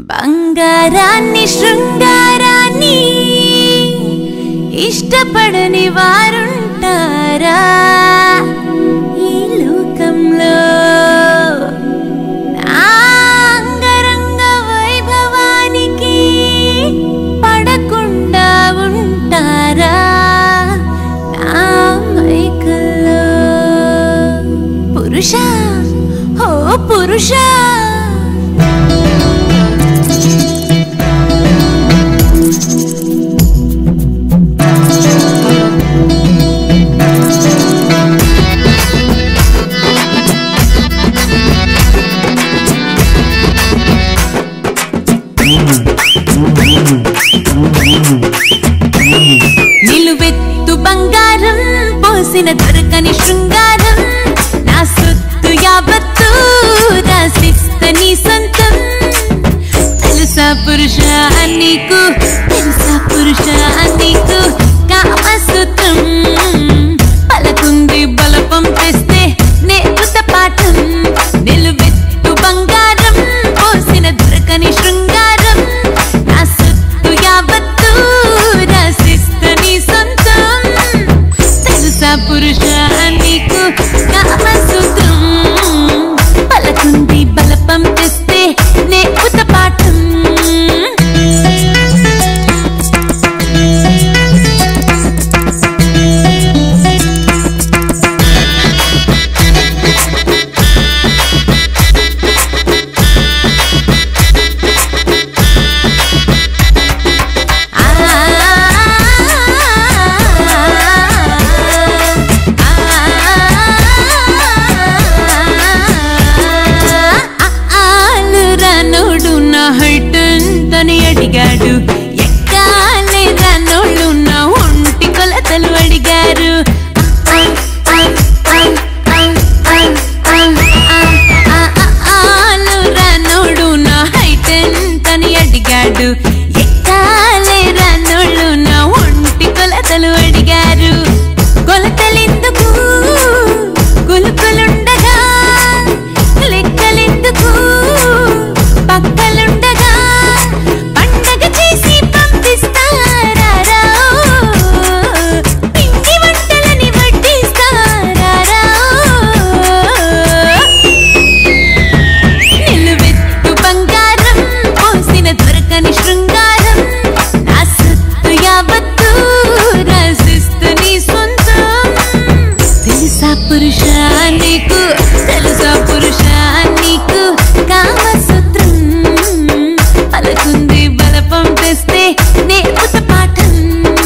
బంగారాన్ని శృంగారాన్ని ఇష్టపడని వారుంటారా ఈ లోకంలో నా అంగరంగ వైభవానికి పడకుండా ఉంటారా నా మైకల్లో పురుష ఓ పురుష నిలువెత్తు బంగారం పోసిన దొరకని శృంగారం నా సొత్తు యావత్తు రాసిస్త నీ సొంతం తెలుసా పురుష నీకు తెలుసా పురుష నీకు కామసూత్రం పలకుంది బలపం తెస్తే నేర్పుత పాఠం నిలువెత్తు బంగారం పోసిన దొరకని శృంగారం నా సొత్తు యావత్తు రాసిస్త నీ సొంతం తెలుసా పురుష నీకు కామసూత్రం పలకుంది బలపం తెస్తే నేర్పుత పాఠం రానోడు నా హైట్ ఎంతని అడిగాడు ఎక్కాలే రానోళ్ళు నా ఒంటి కొలతలు అడిగారు ఆ, ఆ, ఆ, ఆ, ఆ, ఆ, ఆ, ఆ, ఆ, ఆలు రానోడు నా హైట్ ఎంతని అడిగాడు ఎక్కాలే రానోళ్ళు నా ఒంటి కొలతలు అడిగారు కొలతలెందుకు కొలుకులుండగా లెక్కలెందుకు పక్కలుండగా పండగ చేసి పంపిస్తారా పిండి వంటలని వడ్డిస్తారా నిలువెత్తు బంగారం పోసిన దొరకని శృంగారం నా సత్తు యావత్తు రాసిస్తు నీ సొంతం తెలుసా పురుష నీకు తెలుసా పురుష నీకు కామసూత్రం పలుకుంది బలపం తెస్తే నేర్పుత పాఠం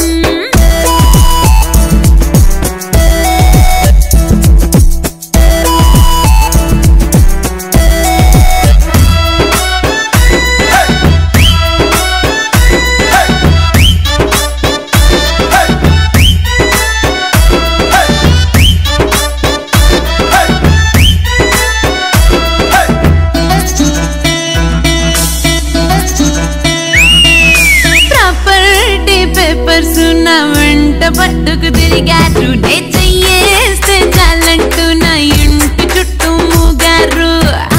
ప్రాపర్టీ పేపర్స్ నా వెంట పట్టుకు తిరిగారు నే చెయ్యేస్తే చాలంటూ నా ఇంటి చుట్టూ మూగారు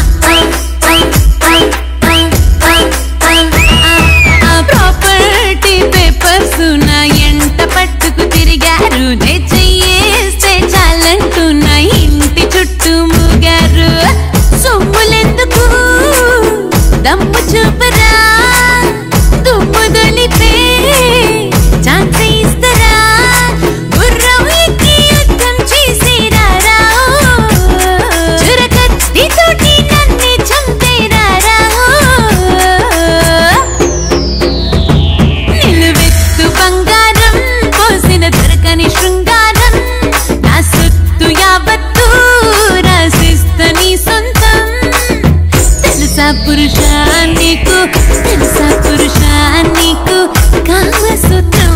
ప్రాపర్టీ పేపర్స్ నా ఎంట పట్టుకు తిరిగారు నే చెయ్యేస్తే చాలంటూ నా ఇంటి చుట్టూ మూగారు సొమ్ములెందుకు దమ్ము చూపరా దుమ్ము దొలిపే ఛాన్స్ ఇస్తారా గుర్రం ఎక్కి యుద్ధం చేసేరారా చురకత్తి తోటి నన్ను చంపేరారా నిలువెత్తు బంగారం పోసిన దొరకని శృంగారం నా సొత్తు యావత్తు రాసిస్త నీ సొంతం తెలుసా పురుష నీకు తెలుసా పురుష నీకు కామసూత్రం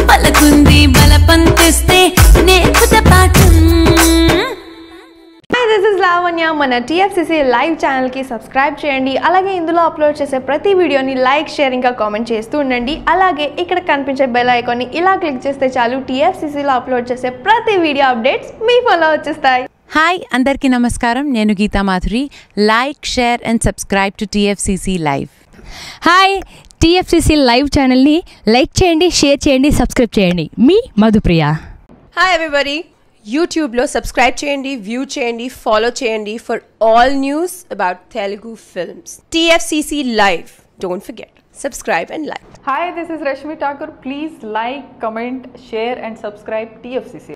పలకుంది బలపం తెస్తే నేర్పుత పాఠం దిస్ ఇస్ లావణ్య మన టీఎఫ్సిసి లైవ్ ఛానల్కి సబ్స్క్రైబ్ చేయండి అలాగే ఇందులో అప్లోడ్ చేసే ప్రతి వీడియోని లైక్ షేర్ ఇంకా కామెంట్ చేస్తూ ఉండండి అలాగే ఇక్కడ కనిపించే బెల్ ఐకాన్ని ఇలా క్లిక్ చేస్తే చాలు టీఎఫ్సిసిలో అప్లోడ్ చేసే ప్రతి వీడియో అప్డేట్స్ మీ ఫోన్లో వచ్చేస్తాయి హాయ్ అందరికీ నమస్కారం నేను Geetha Madhuri like share and subscribe to TFCC live hi TFCC live ఛానల్ని లైక్ చేయండి షేర్ చేయండి సబ్స్క్రైబ్ చేయండి మీ మధుప్రియ హాయ్ ఎవ్రీబడి యూట్యూబ్లో సబ్స్క్రైబ్ చేయండి వ్యూ చేయండి ఫాలో చేయండి for all news about Telugu films TFCC live don't forget subscribe and like Hi, this is Rashmi Thakur. Please like, comment, share, and subscribe TFCC.